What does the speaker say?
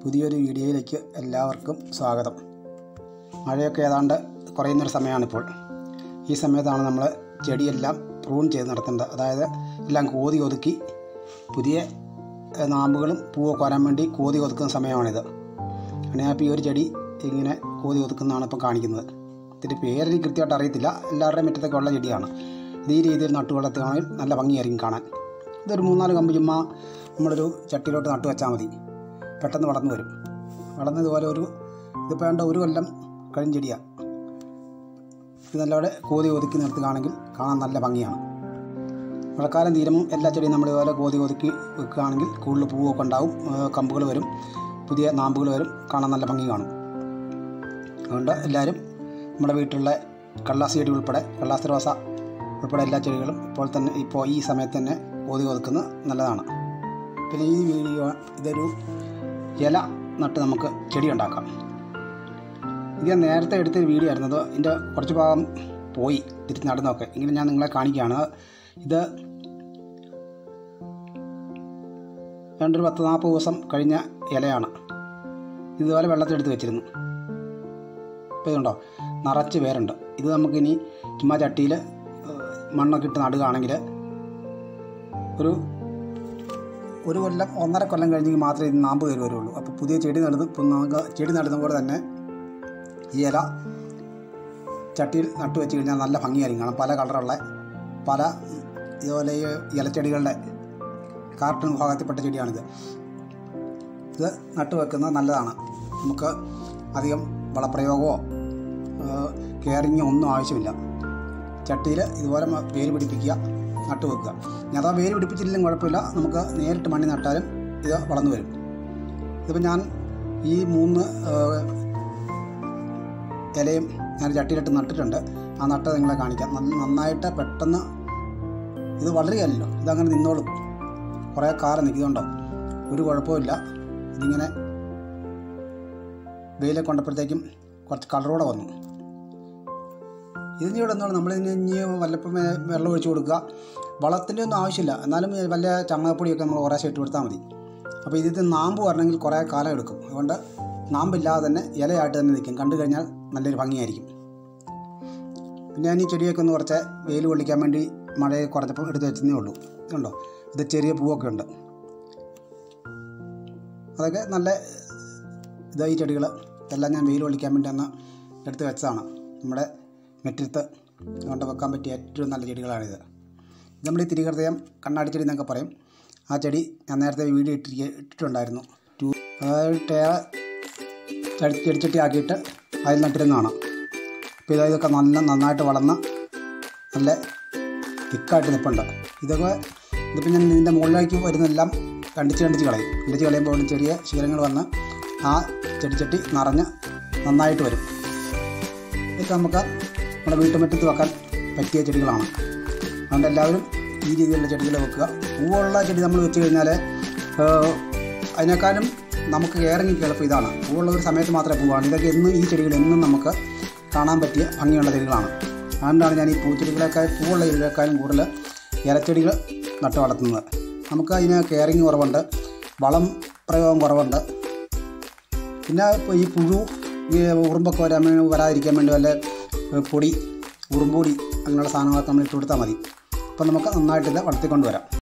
പുതിയൊരു വീഡിയോയിലേക്ക് എല്ലാവർക്കും സ്വാഗതം മഴയൊക്കെ ഏതാണ്ട് കുറയുന്നൊരു സമയമാണിപ്പോൾ ഈ സമയത്താണ് നമ്മൾ ചെടിയെല്ലാം പ്രൂൺ ചെയ്ത് നടത്തേണ്ടത് അതായത് എല്ലാം കോതി ഒതുക്കി പുതിയ ഏഹ്, നാമ്പുകളും പൂവൊക്കെ വരാൻ വേണ്ടി കോതി ഒതുക്കുന്ന സമയമാണിത് അങ്ങനെ അപ്പോൾ ഈ ഒരു ചെടി ഇങ്ങനെ കോതി ഒതുക്കുന്നതാണ് ഇപ്പോൾ കാണിക്കുന്നത് ഇതിൻ്റെ പേരെനിക്ക് കൃത്യമായിട്ട് അറിയത്തില്ല എല്ലാവരുടെയും മുറ്റത്തൊക്കെ ഉള്ള ചെടിയാണ് ഇത് ഈ രീതിയിൽ നട്ടു വളർത്തുകയാണെങ്കിൽ നല്ല ഭംഗിയായിരിക്കും കാണാൻ ഇതൊരു മൂന്നാല് കമ്പ് ചുമ്മാ നമ്മളൊരു ചട്ടിയിലോട്ട് നട്ടു വെച്ചാൽ മതി പെട്ടെന്ന് വളർന്നു വരും വളർന്ന് ഇതുപോലെ ഒരു ഇതിപ്പോൾ വേണ്ട ഒരു കൊല്ലം കഴിഞ്ഞ ചെടിയാണ് ഇത് നല്ലപോലെ കോതി ഒതുക്കി നിർത്തുകയാണെങ്കിൽ കാണാൻ നല്ല ഭംഗിയാണ് മഴക്കാലം തീരുമ്പം എല്ലാ ചെടിയും നമ്മൾ ഇതുപോലെ കോതി ഒതുക്കി വെക്കുകയാണെങ്കിൽ കൂടുതൽ പൂവൊക്കെ ഉണ്ടാവും കമ്പുകൾ വരും പുതിയ നാമ്പുകൾ വരും കാണാൻ നല്ല ഭംഗി കാണും അതുകൊണ്ട് എല്ലാവരും നമ്മുടെ വീട്ടിലുള്ള കള്ളാസി ചെടി ഉൾപ്പെടെ കള്ളാസി റോസ ഉൾപ്പെടെ എല്ലാ ചെടികളും ഇപ്പോൾ തന്നെ ഇപ്പോൾ ഈ സമയത്ത് തന്നെ കോതി ഒതുക്കുന്നത് നല്ലതാണ് പിന്നെ ഈ വീഡിയോ ഇതൊരു ഇല നട്ട് നമുക്ക് ചെടി ഉണ്ടാക്കാം ഇത് ഞാൻ നേരത്തെ എടുത്ത വീഡിയോ ആയിരുന്നു അത് ഇതിൻ്റെ കുറച്ച് ഭാഗം പോയി തിരിച്ച് നടന്നൊക്കെ എങ്കിലും ഞാൻ നിങ്ങളെ കാണിക്കുകയാണ് ഇത് രണ്ടൊരു പത്ത് നാൽപ്പത് ദിവസം കഴിഞ്ഞ ഇലയാണ് ഇതുപോലെ വെള്ളത്തിലെടുത്ത് വെച്ചിരുന്നു ഇപ്പോൾ ഇതുണ്ടോ നിറച്ച് വേരുണ്ട് ഇത് നമുക്കിനി ചുമ്മാ ചട്ടിയിൽ മണ്ണൊക്കെ ഇട്ട് നടുകയാണെങ്കിൽ ഒരു ഒരു കൊല്ലം ഒന്നര കൊല്ലം കഴിഞ്ഞെങ്കിൽ മാത്രമേ ഇത് നാമ്പ് കയറി വരുള്ളൂ അപ്പോൾ പുതിയ ചെടി നടുന്ന ഇപ്പം നമുക്ക് ചെടി നടുന്ന പോലെ തന്നെ ഈ ഇല ചട്ടിയിൽ നട്ടു വെച്ച് കഴിഞ്ഞാൽ നല്ല ഭംഗിയായിരിക്കും കാണാം പല കളറുള്ള പല ഇതുപോലെ ഈ ഇലച്ചെടികളുടെ കാർട്ടൂൺ ഭാഗത്തിൽപ്പെട്ട ചെടിയാണിത് ഇത് നട്ടു വെക്കുന്നത് നല്ലതാണ് നമുക്ക് അധികം വളപ്രയോഗമോ കെയറിങ്ങോ ഒന്നും ആവശ്യമില്ല ചട്ടിയിൽ ഇതുപോലെ മ- വേര് പിടിപ്പിക്കുക നട്ടു വെക്കുക ഇനി അഥവാ വേര് പിടിപ്പിച്ചില്ലെങ്കിലും കുഴപ്പമില്ല നമുക്ക് നേരിട്ട് മണ്ണി നട്ടാലും ഇത് വളർന്നു വരും ഇതിപ്പോൾ ഞാൻ ഈ മൂന്ന് ഏഹ്, ഇലയും ഞാൻ ചട്ടിയിലിട്ട് നട്ടിട്ടുണ്ട് ആ നട്ടത് നിങ്ങളെ കാണിക്കാം നല്ല നന്നായിട്ട് പെട്ടെന്ന് ഇത് വളരുകയല്ലോ ഇതങ്ങനെ നിന്നോളും കുറേ കാലം നിൽക്കുന്നുണ്ടോ ഒരു കുഴപ്പമില്ല ഇതിങ്ങനെ വെയിലൊക്കെ കൊണ്ടപ്പോഴത്തേക്കും കുറച്ച് കളറോടെ വന്നു ഇതിൻ്റെ കൂടെ എന്താണ് നമ്മളിതിന് ഇനി വല്ലപ്പം വേ- വെള്ളം ഒഴിച്ച് കൊടുക്കുക വളത്തിൻ്റെ ഒന്നും ആവശ്യമില്ല എന്നാലും ഈ വല്ല ചമ്മപ്പൊടിയൊക്കെ നമ്മൾ കുറേശ്ശെ ഇട്ട് കൊടുത്താൽ മതി അപ്പോൾ ഇതിൽ നാമ്പ് വരണമെങ്കിൽ കുറേ കാലം എടുക്കും അതുകൊണ്ട് നാമ്പില്ലാതെ തന്നെ ഇലയായിട്ട് തന്നെ നിൽക്കും കണ്ടു കഴിഞ്ഞാൽ നല്ലൊരു ഭംഗിയായിരിക്കും പിന്നെ ഞാൻ ഈ ചെടിയൊക്കെ ഒന്ന് കുറച്ച് വെയിൽ കൊള്ളിക്കാൻ വേണ്ടി മഴയെ കുറച്ചപ്പോൾ എടുത്ത് വെച്ചതേ ഉള്ളൂ ഇതുണ്ടോ ഇത് ചെറിയ പൂവൊക്കെ ഉണ്ട് അതൊക്കെ നല്ല ഇതായി ചെടികൾ ഇതെല്ലാം ഞാൻ വെയിൽ കൊള്ളിക്കാൻ വേണ്ടി അന്ന് എടുത്ത് വെച്ചതാണ് നമ്മുടെ മുറ്റത്ത് കൊണ്ട് വെക്കാൻ പറ്റിയ ഏറ്റവും നല്ല ചെടികളാണിത് ഇത് നമ്മൾ ഈ തിരികൃതയം കണ്ണാടി ചെടി എന്നൊക്കെ പറയും ആ ചെടി ഞാൻ നേരത്തെ വീഡിയോ ഇട്ടി ഇട്ടിട്ടുണ്ടായിരുന്നു ടു അതായത് ടേറ ചെടി ചെടിച്ചട്ടി ആക്കിയിട്ട് അതിൽ നട്ടിരുന്നതാണ് അപ്പോൾ ഇതാ ഇതൊക്കെ നല്ല നന്നായിട്ട് വളർന്ന് നല്ല തിക്കായിട്ട് നിൽപ്പുണ്ട് ഇതൊക്കെ ഇതിപ്പോൾ ഞാൻ ഇതിൻ്റെ മുകളിലേക്ക് വരുന്നെല്ലാം കണ്ടിച്ച് കണ്ടിച്ച് കളയും കണ്ടിച്ച് കളയുമ്പോൾ ചെറിയ ശീലങ്ങൾ വന്ന് ആ ചെടിച്ചട്ടി നിറഞ്ഞ് നന്നായിട്ട് വരും ഇതൊക്കെ നമുക്ക് നമ്മുടെ വീട്ടുമുറ്റത്ത് വെക്കാൻ പറ്റിയ ചെടികളാണ് അതുകൊണ്ട് എല്ലാവരും ഈ രീതിയിലുള്ള ചെടികൾ വെക്കുക പൂവുള്ള ചെടി നമ്മൾ വെച്ച് കഴിഞ്ഞാൽ ഏഹ്, അതിനേക്കാളും നമുക്ക് കയറിങ്ങി എളുപ്പം ഇതാണ് പൂവുള്ള ഒരു സമയത്ത് മാത്രമേ പൂവാണ് ഇതൊക്കെ എന്നും ഈ ചെടികൾ എന്നും നമുക്ക് കാണാൻ പറ്റിയ ഭംഗിയുള്ള ചെടികളാണ് അതുകൊണ്ടാണ് ഞാൻ ഈ പൂച്ചെടികളെക്കാൾ പൂവുള്ള ചെടികളെക്കാളും കൂടുതൽ ഇലച്ചെടികൾ നട്ടു വളർത്തുന്നത് നമുക്ക് അതിന് കെയറിങ് കുറവുണ്ട് വളം പ്രയോഗം കുറവുണ്ട് പിന്നെ ഇപ്പോൾ ഈ പുഴു ഈ ഉറുമ്പൊക്കെ വരാൻ വേണ്ടി വരാതിരിക്കാൻ വേണ്ടി വല്ല ഏ, പൊടി ഉറുമ്പൊടി അങ്ങനെയുള്ള സാധനങ്ങളൊക്കെ നമ്മൾ ഇട്ട് കൊടുത്താൽ മതി അപ്പം നമുക്ക് നന്നായിട്ട് ഇത് വളർത്തിക്കൊണ്ട് വരാം